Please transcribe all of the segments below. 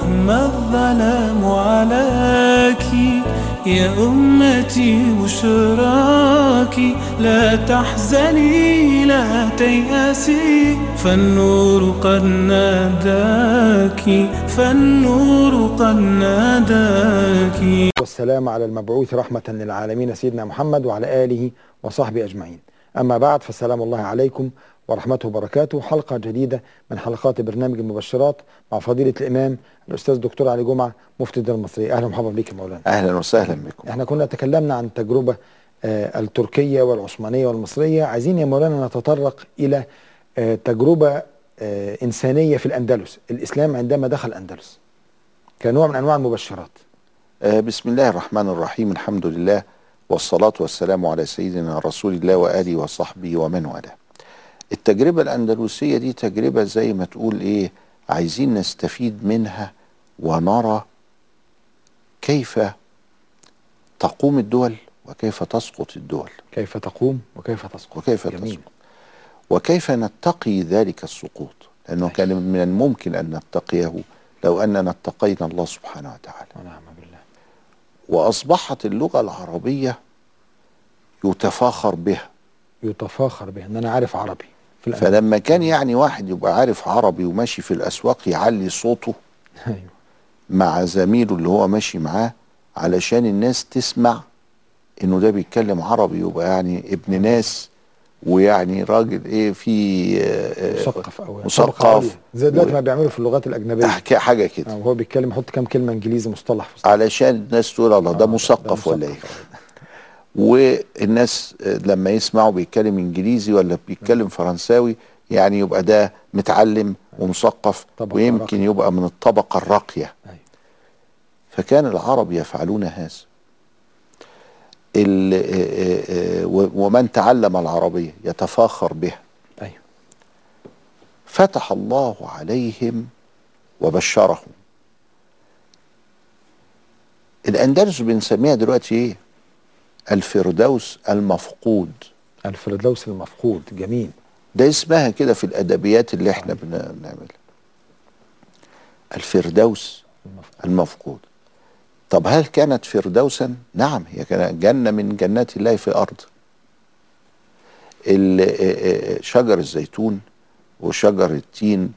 رغم الظلام عليك يا أمتي بشراك لا تحزني لا تيأسي فالنور قد ناداك فالنور قد ناداك والسلام على المبعوث رحمة للعالمين سيدنا محمد وعلى آله وصحبه أجمعين أما بعد فالسلام الله عليكم ورحمته وبركاته حلقة جديدة من حلقات برنامج المبشرات مع فضيلة الإمام الأستاذ دكتور علي جمعة مفتي الدولة المصرية أهلا ومرحبا بك يا مولانا اهلا وسهلا بكم احنا كنا تكلمنا عن التجربة آه، التركية والعثمانية والمصرية عايزين يا مولانا نتطرق إلى آه، تجربة آه، إنسانية في الأندلس الإسلام عندما دخل الأندلس كنوع من أنواع المبشرات آه بسم الله الرحمن الرحيم الحمد لله والصلاة والسلام على سيدنا رسول الله وآله وصحبه ومن والاه التجربة الأندلسية دي تجربة زي ما تقول إيه عايزين نستفيد منها ونرى كيف تقوم الدول وكيف تسقط الدول كيف تقوم وكيف تسقط وكيف جميل. تسقط وكيف نتقي ذلك السقوط لأنه كان من الممكن أن نتقيه لو أننا اتقينا الله سبحانه وتعالى ونعم بالله وأصبحت اللغة العربية يتفاخر بها يتفاخر به ان انا عارف عربي في الأندلس. فلما كان يعني واحد يبقى عارف عربي وماشي في الأسواق يعلي صوته ايوه مع زميله اللي هو ماشي معاه علشان الناس تسمع انه ده بيتكلم عربي يبقى يعني ابن ناس ويعني راجل ايه في آه، آه، مثقف قوي مثقف. عالية. زي دلوقتي و- ما بيعملوا في اللغات الاجنبيه أحكي حاجة كده آه، وهو بيتكلم يحط كام كلمه انجليزي مصطلح في وسط- علشان الناس تقول الله ده آه، مثقف ولا ايه مثقف. والناس آه، لما يسمعوا بيتكلم انجليزي ولا بيتكلم فرنساوي يعني يبقى ده متعلم ومثقف طبقة ويمكن راقية. يبقى من الطبقة الراقية أيوة. فكان العرب يفعلون هذا ال- آه، آه، آه، و- ومن تعلم العربية يتفاخر بها ايوه فتح الله عليهم وبشرهم الأندلس بنسميها دلوقتي إيه الفردوس المفقود الفردوس المفقود جميل ده اسمها كده في الأدبيات اللي احنا بن- بنعملها الفردوس المفقود المفقود طب هل كانت فردوسا نعم هي كانت جنة من جنات الله في الأرض ال- آه، آه، شجر الزيتون وشجر التين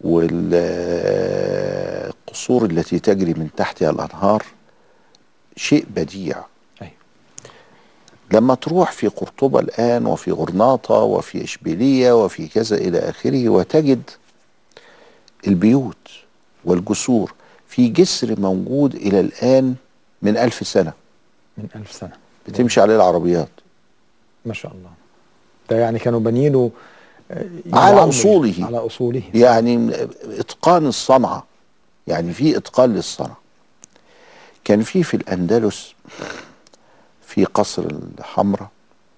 والقصور التي تجري من تحتها الأنهار شيء بديع ايوه لما تروح في قرطبة الآن وفي غرناطة وفي إشبيلية وفي كذا إلى آخره وتجد البيوت والجسور في جسر موجود إلى الآن من ألف سنة من ألف سنه بتمشي عليه العربيات ما شاء الله ده يعني كانوا بانيينه آه، على يعمر أصوله. على اصوله يعني إتقان الصنعة يعني في إتقان للصنعة كان في في الأندلس في قصر الحمراء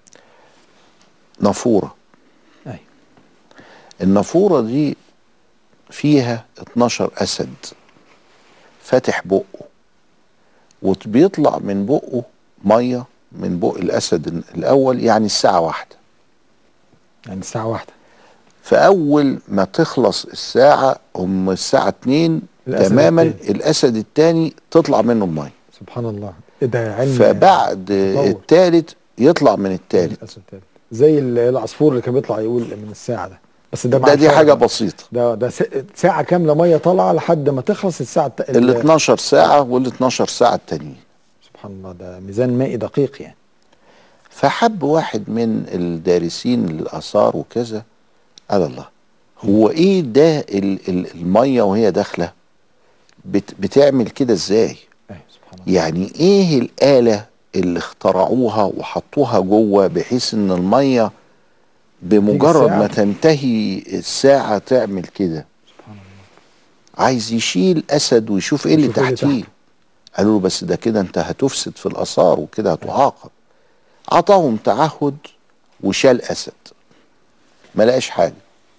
نافورة ايوه النافورة دي فيها 12 أسد فاتح بقه وبيطلع من بقه مية من بق الأسد الأول يعني الساعة واحدة يعني الساعه واحدة فأول ما تخلص الساعة هم الساعة اتنين الأسد تماما التاني. الأسد التاني تطلع منه المية سبحان الله ايه ده علم فبعد تطور. التالت يطلع من التالت الأسد التالت. زي ال- العصفور اللي كان بيطلع يقول من الساعه ده بس ده مع ده دي الفرق حاجة بقى. بسيطة ده ده س- ساعه كامله ميه طالعه لحد ما تخلص الساعه الت- ال ال- 12 ساعة وال 12 ساعة التانيين سبحان الله ده ميزان مائي دقيق يعني فحب واحد من الدارسين للآثار وكذا قال الله هو ايه ده ال- ال- المية وهي داخلة بت بتعمل كده ازاي ايوه سبحان الله يعني ايه الآلة اللي اخترعوها وحطوها جوه بحيث ان المية بمجرد الساعة. ما تنتهي الساعة تعمل كده سبحان الله عايز يشيل اسد ويشوف ايه اللي يشوف إيه اللي تحتيه تحته. قالوا له بس ده كده انت هتفسد في الاثار وكده هتعاقب عطاهم تعهد وشال اسد ما لقاش حاجه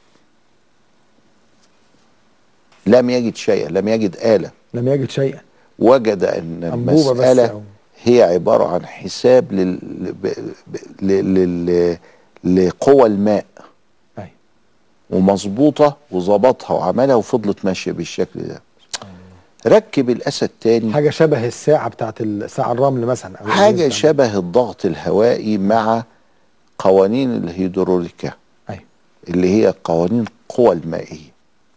لم يجد شيئا لم يجد آلة لم يجد شيئا وجد ان أنبوبة بس المسألة أو هي عبارة عن حساب لل... ب... ب... لل... لل... لقوى الماء ركب الاسد تاني حاجه شبه الساعه بتاعت الساعه الرمل مثلا أو حاجه الإنسان. شبه الضغط الهوائي مع قوانين الهيدروليكا ايوه اللي هي قوانين القوى المائيه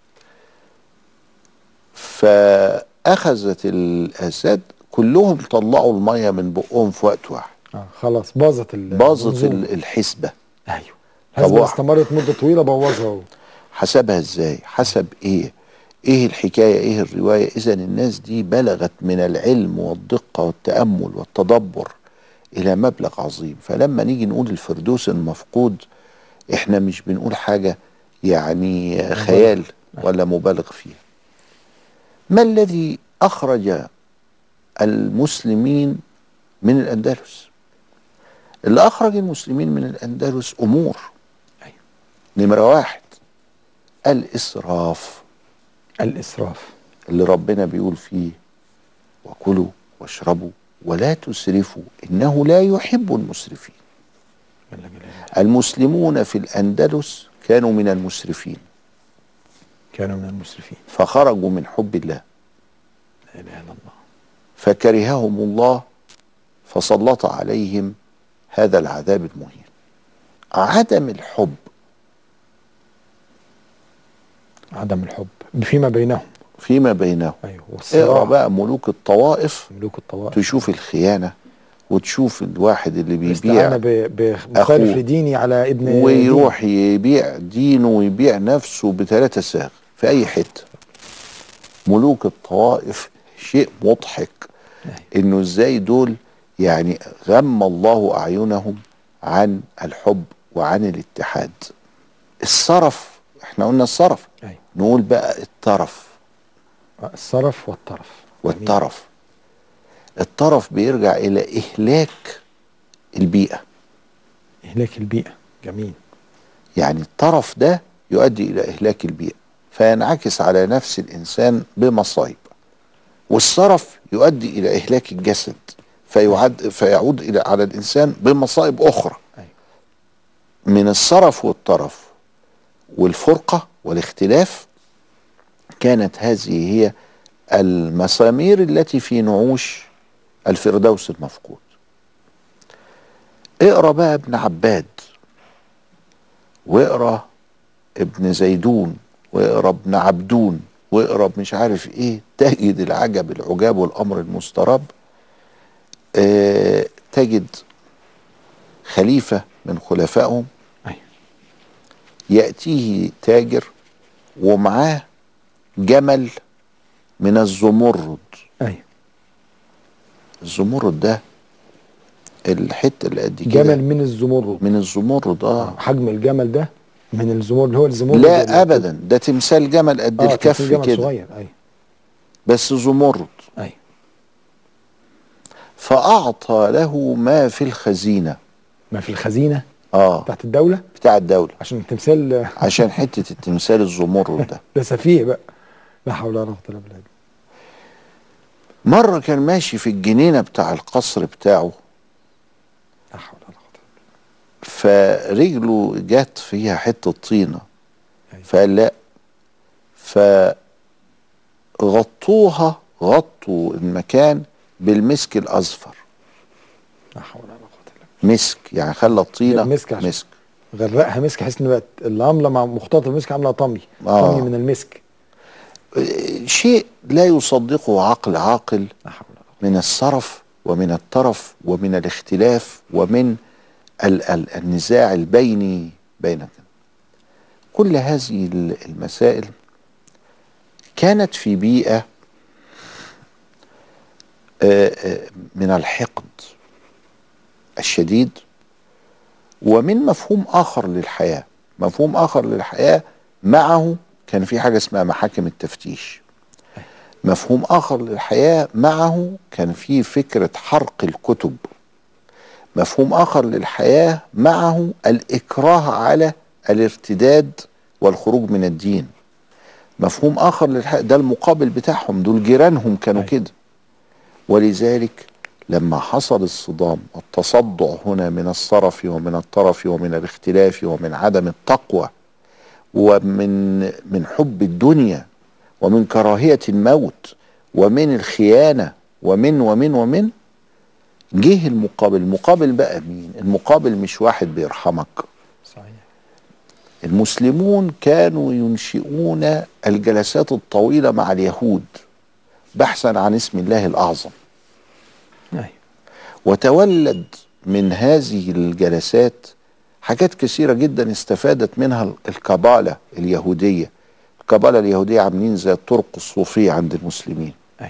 فاخذت الاسد كلهم طلعوا الميه من بقهم في وقت واحد اه خلاص باظت ال- باظت المنظومة. ال- الحسبه ايوه طب حسبة هو- استمرت مده طويله بوظها هو حسبها ازاي حسب ايه ايه الحكايه ايه الروايه اذا الناس دي بلغت من العلم والدقه والتامل والتدبر الى مبلغ عظيم فلما نيجي نقول الفردوس المفقود احنا مش بنقول حاجه يعني خيال ولا مبالغ فيها ما الذي اخرج المسلمين من الاندلس اللي اخرج المسلمين من الاندلس امور أيوة. نمره واحد الاسراف الاسراف اللي ربنا بيقول فيه وكلوا واشربوا ولا تسرفوا انه لا يحب المسرفين جل جلاله المسلمون في الاندلس كانوا من المسرفين كانوا من المسرفين فخرجوا من حب الله لا اله الا الله فكرههم الله فسلط عليهم هذا العذاب المهين عدم الحب عدم الحب فيما بينهم فيما بينهم ايوه اقرا والصراع بقى ملوك الطوائف ملوك الطوائف تشوف الخيانه وتشوف الواحد اللي بيبيع استعانة ب- بمخالف أخوه. لديني على ابن ويروح يبيع دينه ويبيع نفسه بثلاثة ساغ في أي حتة ملوك الطوائف شيء مضحك إنه إزاي دول يعني غم الله أعينهم عن الحب وعن الاتحاد الصرف احنا قلنا الصرف دين. أيوة. نقول بقى الطرف الصرف والطرف والطرف الطرف بيرجع إلى إهلاك البيئة إهلاك البيئة جميل يعني الطرف ده يؤدي الى اهلاك البيئه فينعكس على نفس الانسان بمصايب والصرف يؤدي الى اهلاك الجسد فيعد فيعود الى على الانسان بمصائب اخرى أيوة. من الصرف والطرف والفرقه والاختلاف كانت هذه هي المسامير التي في نعوش الفردوس المفقود اقرا بقى ابن عباد واقرا ابن زيدون واقرا ابن عبدون واقرا مش عارف ايه تجد العجب العجاب والامر المستراب آه تجد خليفه من خلفائهم أيوة. ياتيه تاجر ومعاه جمل من الزمرد أيوة. الزمرد ده الحته اللي قد كده جمل من الزمرد من الزمرد اه حجم الجمل ده من الزمرد اللي هو الزمرد اللي- لا ابدا ده تمثال جمل قد اه الكف تمثيل جمل كده صغير ايوه بس زمرد ايوه فاعطى له ما في الخزينه ما في الخزينه اه بتاعت الدوله بتاع الدوله عشان التمثال عشان حته التمثال الزمرد ده ده سفيه بقى لا حول ولا قوه الا بالله مره كان ماشي في الجنينه بتاع القصر بتاعه لا حول ولا قوه فرجله جت فيها حته طينه أيوة. فقال لا فغطوها غطوا المكان بالمسك الاصفر لا حول ولا قوه الا مسك يعني خلى الطينه المسك عشان- مسك بالله غرقها مسك حس ان بقت العمله مع مختلطه بالمسك عامله طمي آه. طمي من المسك شيء لا يصدقه عقل عاقل لا حول ولا قوه من الصرف ومن الطرف ومن الاختلاف ومن ال ال النزاع البيني بينك كل هذه ال- المسائل كانت في بيئة آه، آه، من الحقد الشديد ومن مفهوم آخر للحياة مفهوم آخر للحياة معه كان في حاجة اسمها محاكم التفتيش مفهوم آخر للحياة معه كان في فكرة حرق الكتب مفهوم آخر للحياة معه الإكراه على الارتداد والخروج من الدين مفهوم آخر للحياة ده المقابل بتاعهم دول جيرانهم كانوا أيوة. كده ولذلك لما حصل الصدام والتصدع هنا من الصرف ومن الطرف ومن الاختلاف ومن عدم التقوى ومن من حب الدنيا ومن كراهية الموت ومن الخيانة ومن ومن ومن جه المقابل المقابل بقى مين المقابل مش واحد بيرحمك صحيح المسلمون كانوا ينشئون الجلسات الطويلة مع اليهود بحثا عن اسم الله الأعظم أيوة. وتولد من هذه الجلسات حاجات كثيرة جدا استفادت منها الكبالة اليهودية الكبالة اليهودية عاملين زي الطرق الصوفية عند المسلمين أيوة.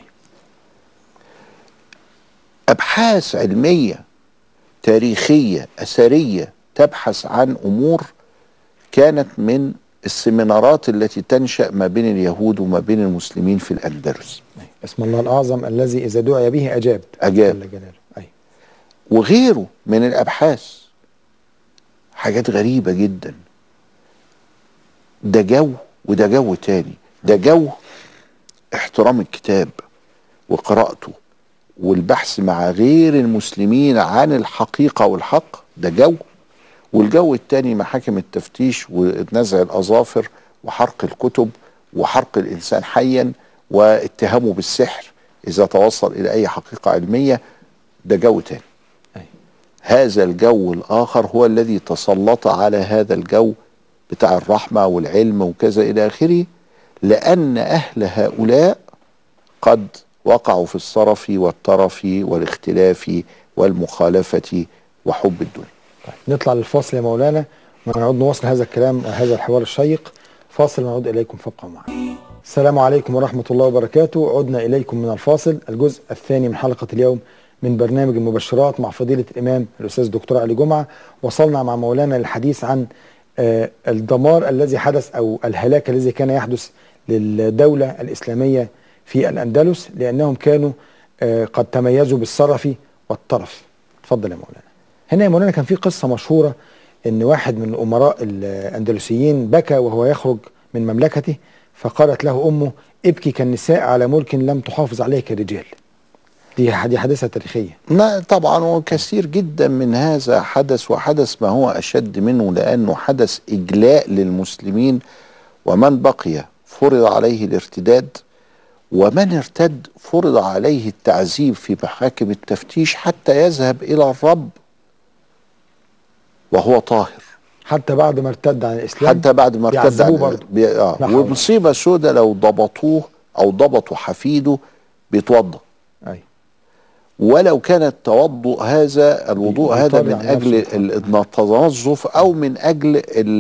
أبحاث علمية تاريخية أثرية تبحث عن أمور كانت من السيمينارات التي تنشأ ما بين اليهود وما بين المسلمين في الأندلس أيوة. اسم الله الأعظم الذي إذا دعي به أجاب أجاب. جل جلاله أيوة. وغيره من الابحاث حاجات غريبه جدا ده جو وده جو تاني ده جو احترام الكتاب وقراءته والبحث مع غير المسلمين عن الحقيقه والحق ده جو والجو التاني محاكم التفتيش ونزع الاظافر وحرق الكتب وحرق الانسان حيا واتهامه بالسحر اذا توصل الى اي حقيقه علميه ده جو تاني أيوة. هذا الجو الآخر هو الذي تسلط على هذا الجو بتاع الرحمة والعلم وكذا إلى آخره لأن أهل هؤلاء قد وقعوا في الصرف والترف والاختلاف والمخالفة وحب الدنيا طيب نطلع للفاصل يا مولانا ونعود نواصل هذا الكلام وهذا الحوار الشيق فاصل ونعود إليكم فابقوا معنا السلام عليكم ورحمة الله وبركاته عدنا إليكم من الفاصل الجزء الثاني من حلقة اليوم من برنامج المبشرات مع فضيلة الإمام الأستاذ الدكتور علي جمعة وصلنا مع مولانا للحديث عن آه، الدمار الذي حدث أو الهلاك الذي كان يحدث للدولة الإسلامية في الأندلس لأنهم كانوا آه، قد تميزوا بالصرف والطرف اتفضل يا مولانا هنا يا مولانا كان في قصة مشهورة ان واحد من الامراء الاندلسيين بكى وهو يخرج من مملكته فقالت له امه ابكي كالنساء على ملك لم تحافظ عليه كرجال دي دي حادثه تاريخيه ما طبعا وكثير جدا من هذا حدث وحدث ما هو أشد منه لأنه حدث إجلاء للمسلمين ومن بقي فرض عليه الارتداد ومن ارتد فرض عليه التعذيب في محاكم التفتيش حتى يذهب إلى الرب وهو طاهر حتى بعد ما ارتد عن الاسلام حتى بعد ما ارتد يعذبوه عن برضه. بي... آه. لا حول. ومصيبة سودة لو ضبطوه أو ضبطوا حفيده بيتوضأ ايوه ولو كان التوضؤ هذا الوضوء هذا يطلع من عن اجل نفسه ال- التنظف او من اجل ال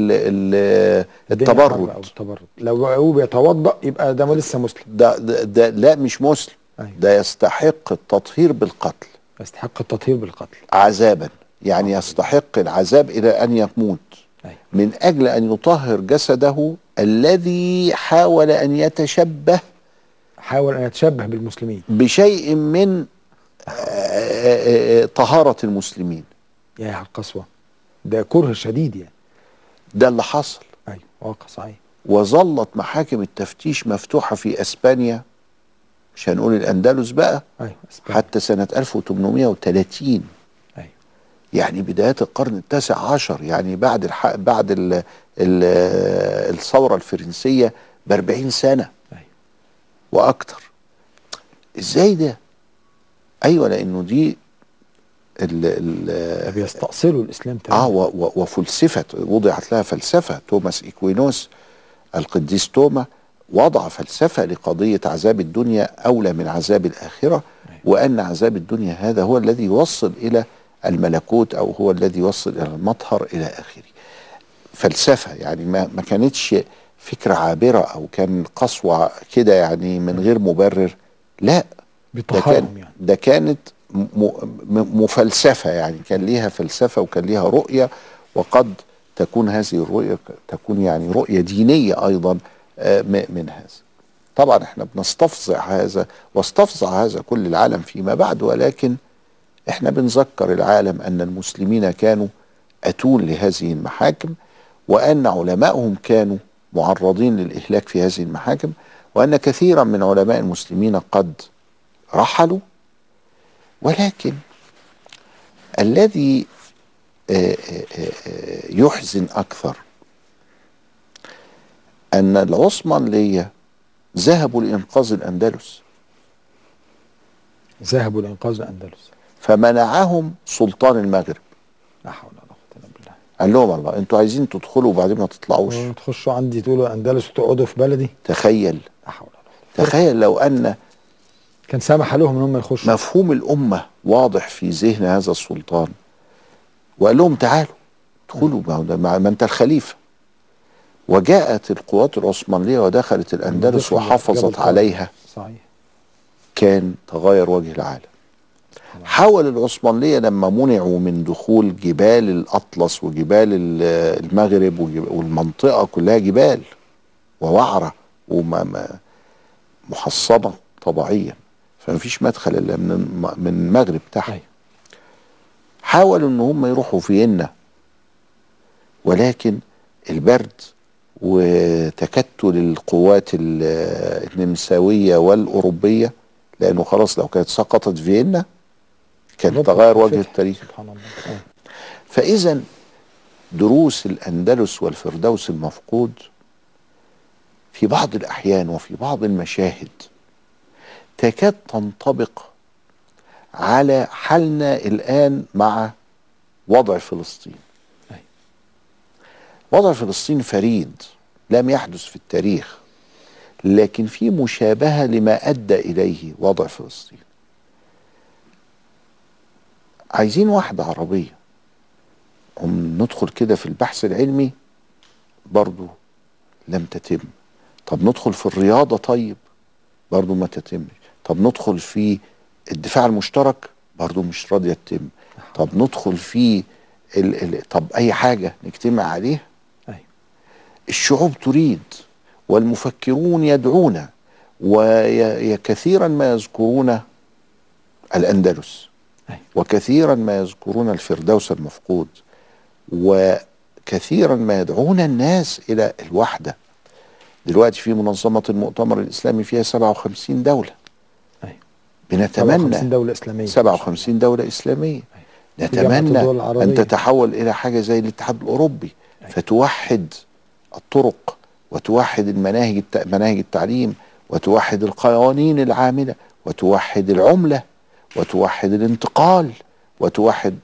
ال الدنيا حر التبرد او التبرد لو هو بيتوضا يبقى ده لسه مسلم ده, ده, ده لا مش مسلم أيوة. ده يستحق التطهير بالقتل يستحق التطهير بالقتل عذابا يعني يستحق العذاب الى ان يموت ايوه من اجل ان يطهر جسده الذي حاول ان يتشبه حاول ان يتشبه بالمسلمين بشيء من آه، آه، آه، طهارة المسلمين يا على القسوه ده كره شديد يعني ده اللي حصل ايوه واقع صحيح وظلت محاكم التفتيش مفتوحة في اسبانيا مش هنقول الاندلس بقى ايوه اسبانيا. حتى سنة 1830 ايوه يعني بدايات القرن التاسع عشر يعني بعد الح... بعد ال... ال... الثورة الفرنسية ب 40 سنة ايوه واكتر ازاي ده ايوه لانه دي ال... ال... بيستأصلوا الاسلام اه تماما و... و... وفلسفه وضعت لها فلسفه توماس ايكوينوس القديس توما وضع فلسفه لقضيه عذاب الدنيا اولى من عذاب الاخره وان عذاب الدنيا هذا هو الذي يوصل الى الملكوت او هو الذي يوصل الى المطهر الى اخره فلسفه يعني ما ما كانتش فكره عابره او كان قسوه كده يعني من غير مبرر لا ده بيطهرهم كان يعني ده كانت م- م- مفلسفه يعني كان ليها فلسفه وكان ليها رؤيه وقد تكون هذه الرؤيه ك- تكون يعني رؤيه دينيه ايضا آه، م- من هذا. طبعا احنا بنستفزع هذا واستفزع هذا كل العالم فيما بعد ولكن احنا بنذكر العالم ان المسلمين كانوا اتون لهذه المحاكم وان علمائهم كانوا معرضين للاهلاك في هذه المحاكم وان كثيرا من علماء المسلمين قد رحلوا ولكن الذي آه، آه، آه، يحزن اكثر ان العثمانية ذهبوا لانقاذ الاندلس ذهبوا لإنقاذ الأندلس فمنعهم سلطان المغرب لا حول ولا قوة إلا بالله قال لهم الله انتوا عايزين تدخلوا وبعدين ما تطلعوش تخشوا عندي تقولوا أندلس وتقعدوا في بلدي تخيل لا حول ولا قوة تخيل لو ان كان سامح لهم إن هم يخشوا مفهوم الامه واضح في ذهن هذا السلطان وقال لهم تعالوا ادخلوا ما هو ده- ما ما انت الخليفه وجاءت القوات العثمانيه ودخلت الاندلس دخلوا جبل وحافظت طارق. عليها صحيح كان تغير وجه العالم حاول العثمانية لما منعوا من دخول جبال الأطلس وجبال ال- المغرب وجب- والمنطقة كلها جبال ووعرة ومحصنة طبيعيا فما فيش مدخل إلا من الم- من المغرب تحت أيوة. حاولوا ان هم يروحوا فيينا ولكن البرد وتكتل القوات ال- النمساويه والاوروبيه لانه خلاص لو كانت سقطت فيينا كان ربط تغير وجه فتح. التاريخ سبحان الله أيوة. فاذا دروس الاندلس والفردوس المفقود في بعض الاحيان وفي بعض المشاهد تكاد تنطبق على حالنا الان مع وضع فلسطين أي. وضع فلسطين فريد لم يحدث في التاريخ لكن في مشابهه لما ادى اليه وضع فلسطين عايزين واحده عربيه هم ندخل كده في البحث العلمي برضو لم تتم طب ندخل في الرياضة طيب برضو ما تتمش طب ندخل في الدفاع المشترك برضو مش راضية تتم طب ندخل في ال ال طب أي حاجة نجتمع عليها أيوة. الشعوب تريد والمفكرون يدعون وكثيرا ما يذكرون الأندلس أيوة. وكثيرا ما يذكرون الفردوس المفقود وكثيرا ما يدعون الناس إلى الوحدة دلوقتي في منظمة المؤتمر الإسلامي فيها 57 دولة أيوة. بنتمنى 57 دولة إسلامية 57 دولة إسلامية في جامعة نتمنى الدول العربية. أن تتحول إلى حاجة زي الاتحاد الأوروبي أيوة. فتوحد الطرق وتوحد المناهج الت... مناهج التعليم وتوحد القوانين العاملة وتوحد العملة وتوحد الانتقال وتوحد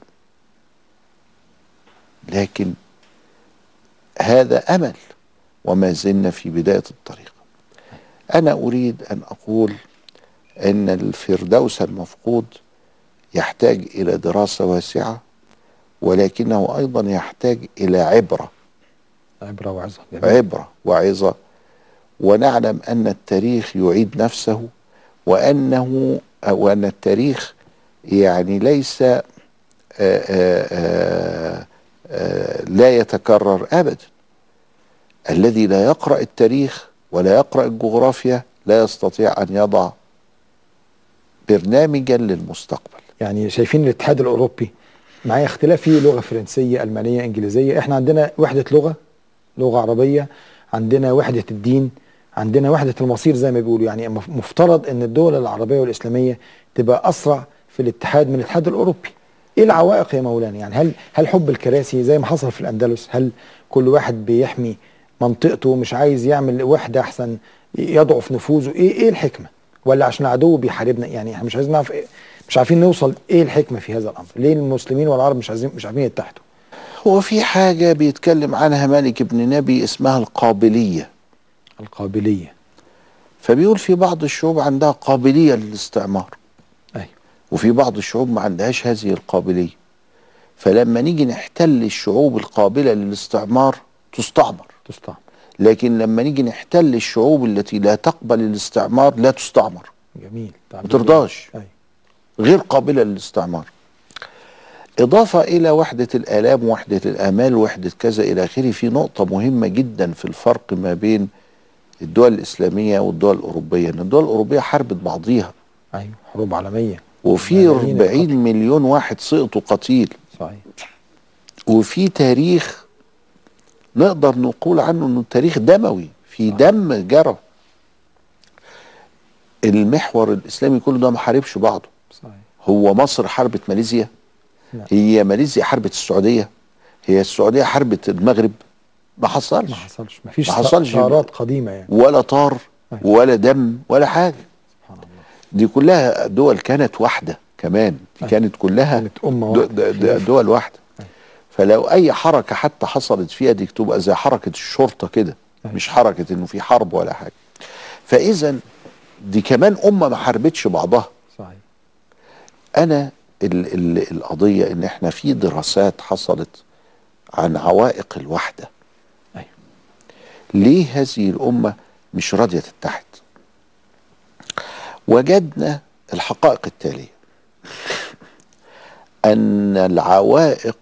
لكن هذا أمل وما زلنا في بداية الطريق أنا أريد أن أقول أن الفردوس المفقود يحتاج إلى دراسة واسعة ولكنه أيضا يحتاج إلى عبرة عبرة وعظة جميل. عبرة وعظة ونعلم أن التاريخ يعيد نفسه وأنه وأن التاريخ يعني ليس آآ آآ آآ لا يتكرر أبدا الذي لا يقرأ التاريخ ولا يقرأ الجغرافيا لا يستطيع أن يضع برنامجا للمستقبل يعني شايفين الاتحاد الأوروبي معايا اختلاف فيه لغة فرنسية ألمانية إنجليزية إحنا عندنا وحدة لغة لغة عربية عندنا وحدة الدين عندنا وحدة المصير زي ما بيقولوا يعني مف- مفترض ان الدول العربية والإسلامية تبقى أسرع في الاتحاد من الاتحاد الأوروبي ايه العوائق يا مولانا يعني هل هل حب الكراسي زي ما حصل في الأندلس هل كل واحد بيحمي منطقته مش عايز يعمل وحدة أحسن يضعف نفوذه ايه ايه الحكمة ولا عشان العدو بيحاربنا يعني احنا مش عايزين نعرف إيه مش عارفين نوصل ايه الحكمة في هذا الأمر ليه المسلمين والعرب مش عايزين مش عارفين يتحدوا هو في حاجة بيتكلم عنها مالك بن نبي اسمها القابلية القابلية فبيقول في بعض الشعوب عندها قابلية للاستعمار أيوة. وفي بعض الشعوب ما عندهاش هذه القابلية فلما نيجي نحتل الشعوب القابلة للاستعمار تستعمر تستعمر لكن لما نيجي نحتل الشعوب التي لا تقبل الاستعمار لا تستعمر جميل ما ترضاش أيوة. غير قابلة للاستعمار إضافة إلى وحدة الآلام وحدة الآمال وحدة كذا إلى آخره في نقطة مهمة جدا في الفرق ما بين الدول الإسلامية والدول الأوروبية إن الدول الأوروبية حاربت بعضيها ايوه حروب عالميه وفي ملايين 40 القتل. مليون واحد سقطوا قتيل صحيح وفي تاريخ نقدر نقول عنه انه تاريخ دموي في صح. دم جرى المحور الاسلامي كله ده ما حاربش بعضه صحيح هو مصر حاربت ماليزيا لا. هي ماليزيا حاربت السعوديه هي السعوديه حاربت المغرب ما حصلش ما حصلش ما فيش ما حصلش. ثارات قديمه يعني ولا طار أيوة. ولا دم ولا حاجه سبحان الله دي كلها دول كانت واحده كمان دي أي. كانت كلها كانت أمة دو- واحدة. د- د- دول واحده فلو اي حركه حتى حصلت فيها دي تبقى زي حركه الشرطه كده أي. مش حركه انه في حرب ولا حاجه فاذا دي كمان امه ما حاربتش بعضها صحيح انا ال ال القضيه ان احنا في دراسات حصلت عن عوائق الوحده أيوة. ليه هذه الامه مش راضيه تتحد وجدنا الحقائق التاليه ان العوائق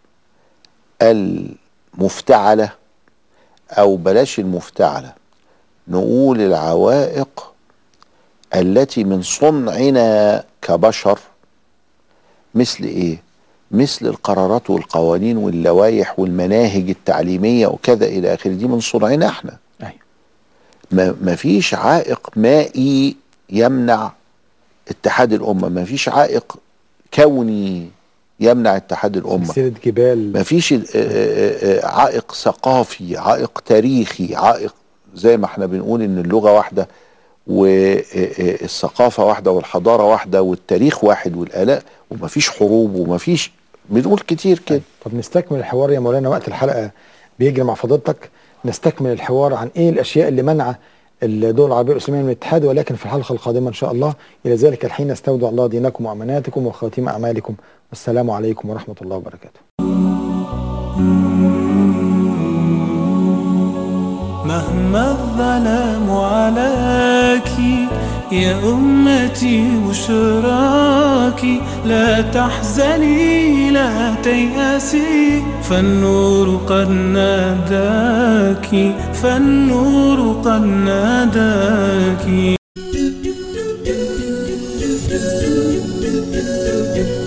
المفتعله او بلاش المفتعله نقول العوائق التي من صنعنا كبشر مثل ايه مثل القرارات والقوانين واللوائح والمناهج التعليميه وكذا الى اخره دي من صنعنا احنا أيوة. ما ما فيش عائق مائي يمنع اتحاد الامه ما فيش عائق كوني يمنع اتحاد الامه سلسلة جبال ما فيش آه، آه، آه، عائق ثقافي عائق تاريخي عائق زي ما احنا بنقول ان اللغه واحده والثقافه واحده والحضاره واحده والتاريخ واحد والالاء وما فيش حروب وما فيش بنقول كتير كده طب نستكمل الحوار يا مولانا وقت الحلقة بيجري مع فضيلتك نستكمل الحوار عن ايه الاشياء اللي منع الدول العربية الإسلامية من الاتحاد ولكن في الحلقة القادمة إن شاء الله إلى ذلك الحين استودع الله دينكم وأماناتكم وخواتيم أعمالكم والسلام عليكم ورحمة الله وبركاته مهما الظلام عليك يا أمتي بشراكي لا تحزني لا تيأسي فالنور قد ناداك فالنور قد ناداك